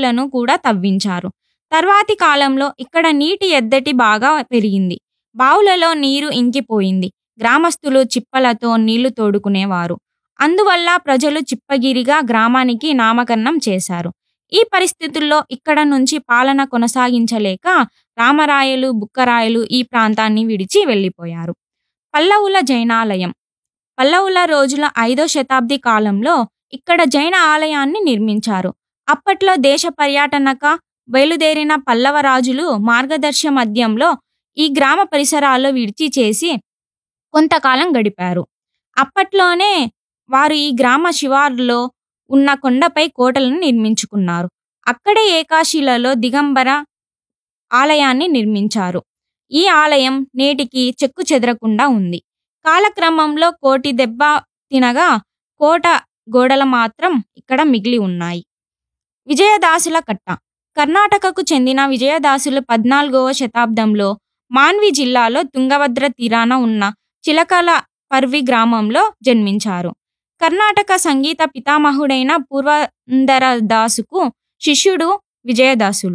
బావులను కూడా తవ్వించారు తర్వాతి కాలంలో ఇక్కడ నీటి ఎద్దటి బాగా పెరిగింది బావులలో నీరు ఇంకిపోయింది గ్రామస్తులు చిప్పలతో నీళ్లు తోడుకునేవారు అందువల్ల ప్రజలు చిప్పగిరిగా గ్రామానికి నామకరణం చేశారు ఈ పరిస్థితుల్లో ఇక్కడ నుంచి పాలన కొనసాగించలేక రామరాయలు బుక్కరాయలు ఈ ప్రాంతాన్ని విడిచి వెళ్ళిపోయారు పల్లవుల జైనాలయం పల్లవుల రోజుల ఐదో శతాబ్ది కాలంలో ఇక్కడ జైన ఆలయాన్ని నిర్మించారు అప్పట్లో దేశ పర్యటనక బయలుదేరిన పల్లవ రాజులు మార్గదర్శ మధ్యంలో ఈ గ్రామ పరిసరాల్లో విడిచి చేసి కొంతకాలం గడిపారు అప్పట్లోనే వారు ఈ గ్రామ శివారులో ఉన్న కొండపై కోటలను నిర్మించుకున్నారు అక్కడే ఏకాశిలలో దిగంబర ఆలయాన్ని నిర్మించారు ఈ ఆలయం నేటికి చెక్కు చెదరకుండా ఉంది కాలక్రమంలో కోటి దెబ్బ తినగా కోట గోడలు మాత్రం ఇక్కడ మిగిలి ఉన్నాయి విజయదాసుల కట్ట కర్ణాటకకు చెందిన విజయదాసులు పద్నాలుగవ శతాబ్దంలో మాన్వి జిల్లాలో తుంగభద్ర తీరాన ఉన్న చిలకల పర్వి గ్రామంలో జన్మించారు కర్ణాటక సంగీత పితామహుడైన పూర్వందరదాసుకు శిష్యుడు విజయదాసులు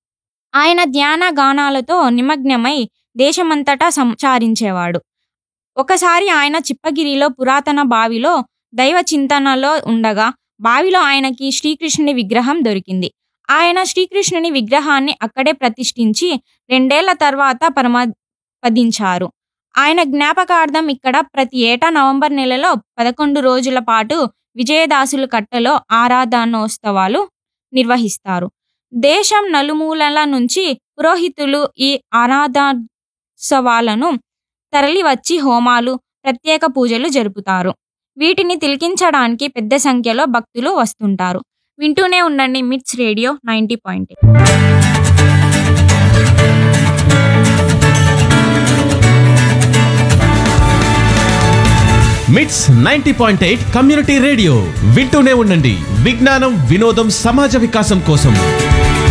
ఆయన ధ్యాన గానాలతో నిమగ్నమై దేశమంతటా సంచారించేవాడు ఒకసారి ఆయన చిప్పగిరిలో పురాతన బావిలో దైవ చింతనలో ఉండగా బావిలో ఆయనకి శ్రీకృష్ణుని విగ్రహం దొరికింది ఆయన శ్రీకృష్ణుని విగ్రహాన్ని అక్కడే ప్రతిష్ఠించి రెండేళ్ల తర్వాత పరమపదించారు ఆయన జ్ఞాపకార్థం ఇక్కడ ప్రతి ఏటా నవంబర్ నెలలో పదకొండు రోజుల పాటు విజయదాసుల కట్టలో ఆరాధనోత్సవాలు నిర్వహిస్తారు దేశం నలుమూలల నుంచి పురోహితులు ఈ ఆరాధోత్సవాలను తరలివచ్చి హోమాలు ప్రత్యేక పూజలు జరుపుతారు వీటిని తిలకించడానికి పెద్ద సంఖ్యలో భక్తులు వస్తుంటారు వింటూనే ఉండండి MITS radio ninety point MITS ninety point eight community radio వింటూనే ఉండండి విజ్ఞానం వినోదం సమాజ వికాసం కోసం